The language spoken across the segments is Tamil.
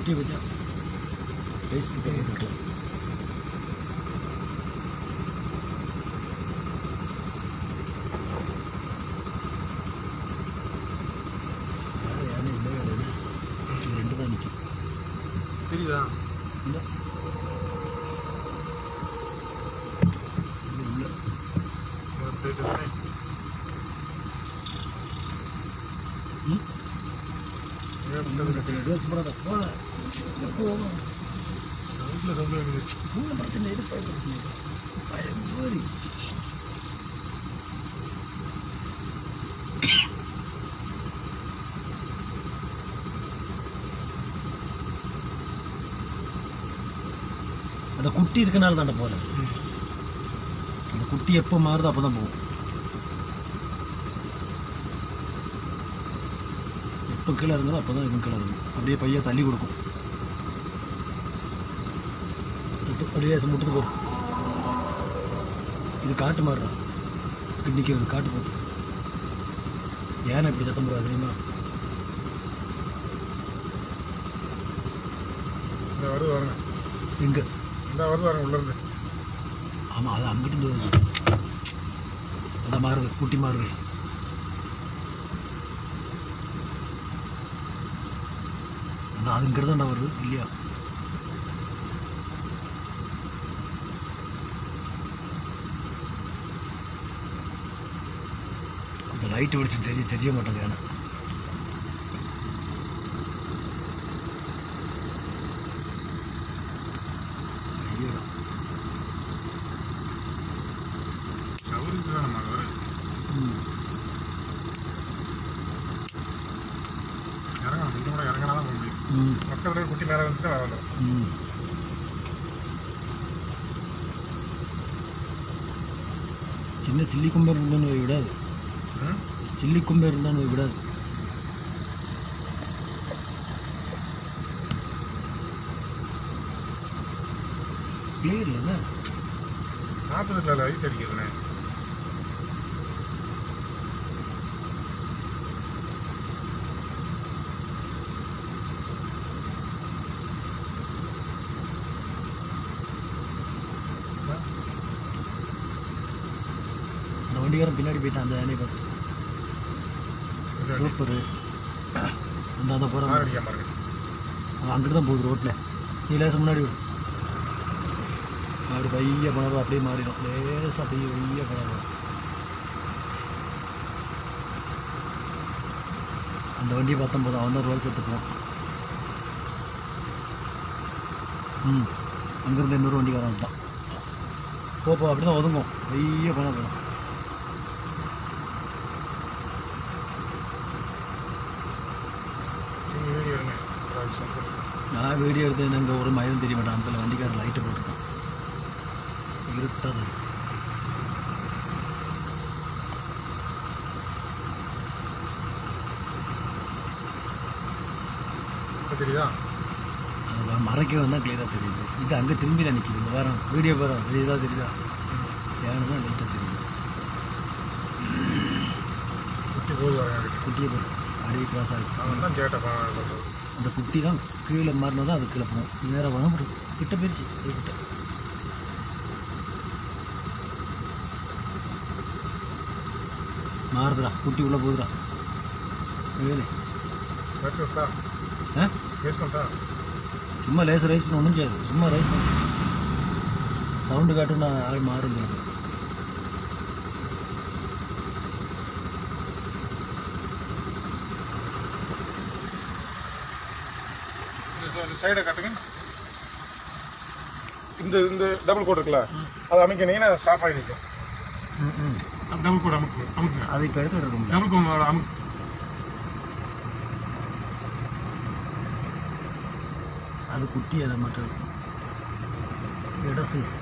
குட்டியை பற்றியா ஃபேஸ்புக்கில் போட்டு யாரும் யாரும் இல்லவே கிடையாது இது ரெண்டு தான் நிற்கும் தெரியுதா இல்லை இல்லை இல்லை ஒரு plate தானே? ம் ஏன் ஒன்றும் பிரச்சனை இல்லை சூப்பராக தான் போத எப்போ சவுண்ட்ல சவுண்ட் இருக்குது ஒன்றும் பிரச்சனை எது பயன்படுத்த பயங்கரி அந்த குட்டி இருக்கனால தாண்ட போகல அந்த குட்டி எப்போ மாறுதோ அப்போ தான் போகும் எப்போ கீழே இருந்ததோ அப்போ தான் இதுவும் கீழே இருக்கும் அப்படியே பைய தள்ளி கொடுக்கும் தொட்டு அப்படியே முட்டுக்கு போகும் இது காட்டு மாறுறா இன்னைக்கு ஒரு காட்டு போகுது ஏன்னா இப்படி சத்தம் போடுறா தெரியுமா இந்த வருது பாருங்க எங்கே இந்த வருது பாருங்க உள்ள இருந்து ஆமாம் அது அங்கிட்டு இருந்து வருது அந்த மாறுது குட்டி மாறுது அந்த அதுங்கிறது தான்டா வருது இல்லையா அந்த லைட்டு வெடிச்சு தெரிய தெரிய மாட்டேங்க ஏன்னா ஐயோடா சவுருக்கு தான் நம்ம வர ம் இறங்கணும் கொஞ்சம் கூட இறங்கினா தான் போக முடியும் ம் பக்கத்துல குட்டி மேலே வந்துச்சுன்னா வேற வந்துடும் ம். சின்ன சில்லி கும்பர் இருந்தான்னு வை விடாது ம் சில்லி கும்பர் இருந்தான்னு வை விடாது கிளியர் இல்லைண்ணா நாற்பதுல லைட் அடிக்கிறதுனே அந்த வண்டிக்காரன் பின்னாடி போயிட்டான் அந்த யானையை பார்த்து சூப்பரு அந்த அந்த போகிற கார் அடிக்காம இருக்கு அவன் அங்கிட்டு தான் போகுது ரோட்டில் நீ லேசம் முன்னாடி விடு அப்படி பைய பணம் அப்படியே மாறிடும் லேசாக அப்படியே பைய பணம் அந்த வண்டியை பார்த்தா போதும் அவன் தான் ரோல் எடுத்துக்குவான் ம் அங்கேருந்து இன்னொரு வண்டிக்காரன் வந்துட்டான் போ போ அப்படி தான் ஒதுங்கும் பைய பணம் போகும் நீங்கள் வீடியோ எடுங்க ஒரு நிமிஷம். நான் வீடியோ எடுத்து எனக்கு ஒரு மயிலும் தெரிய மாட்டேன் அந்த வண்டிக்காரன் லைட்டு போட்டிருக்கான் இருட்டாக தான் இருக்கு. இப்போ தெரியுதா அது மறைக்க வந்தால் கிளியராக தெரியுது இது அங்கே திரும்பி தான் நிற்கிது இந்த வாரம் வீடியோ பாரு தெரியுதா தெரியுதா ஏன்னு தான் லைட்டாக தெரியுது குட்டி போகுது வரேன் குட்டியை பாரு அப்படியே கிராஸ் ஆகிடும் அவன் தான் சேட்டை பண்ணுறது அந்த குட்டி தான் கீழே மாறினா தான் அது கீழே போகும் வேறு வரும் கிட்ட போயிடுச்சு அது கிட்ட மாறுதுடா குட்டி உள்ளே போகுதுடா வேலை பேசி விட்டா ஆ பேசி விட்டா சும்மா லேசர் ரைஸ் பண்ண ஒன்றும் செய்யாது சும்மா ரைஸ் பண்ண சவுண்டு காட்டுன்னா ஆள் மாறும் எனக்கு இந்த சைடை காட்டுங்க இந்த இந்த டபுள் கோட் இருக்குல்ல அது அமைக்கினீங்கன்னா ஸ்டாப் ஆகி நிற்கும் ம் ம் டபுள் கோட் அமுக்கு அமுக்குங்க அதை இப்போ எடுத்து விட முடியும் டபுள் கோட் அமுக்கு அது குட்டி அதை மட்டும் இருக்கும் இட சைஸ்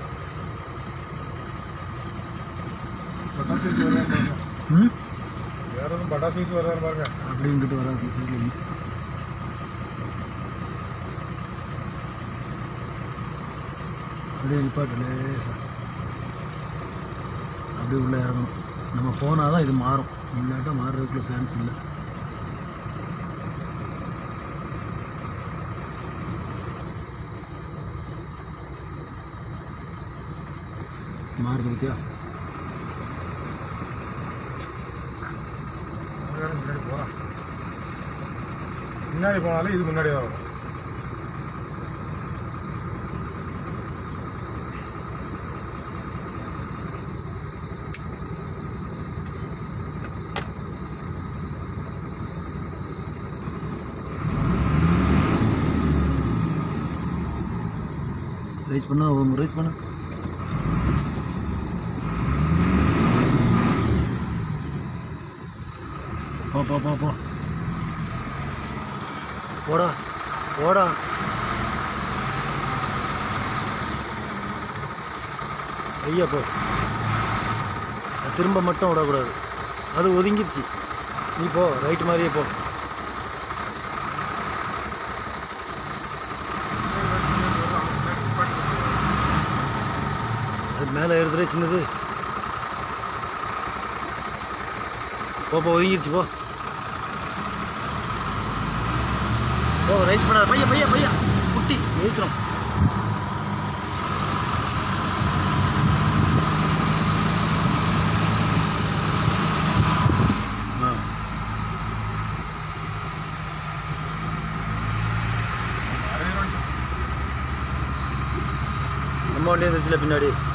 பட்டாசு வச்சு வருதான்னு பாருங்க ம் வேற எதுவும் பட்டாசு வச்சு வருதான்னு பாருங்க அப்படி இங்கிட்டு வராது சைடில் இருந்து அப்படியே நிப்பாட்டு லேசா அப்படியே உள்ளே இறங்கணும் நம்ம போனால் தான் இது மாறும் இல்லாட்டா மாறுறதுக்குள்ள சான்ஸ் இல்லை மாறுது பத்தியா முன்னாடி போகிறான் முன்னாடி போனாலே இது முன்னாடி தான் வரும் ரைஸ் பண்ணா ரைஸ் பண்ண போ போ போ போ போடா போடா ஐயா போ அது திரும்ப மட்டும் விடக்கூடாது அது ஒதுங்கிருச்சு நீ போ ரைட்டு மாதிரியே போ அது மேலே ஏறுதுலே சின்னது போ போ ஒதுங்கிருச்சு போ போ ரைஸ் பண்ணாத பையா பையா பையா குட்டி ஏற்றுறோம் நம்ம வண்டியே இருந்துச்சுல பின்னாடி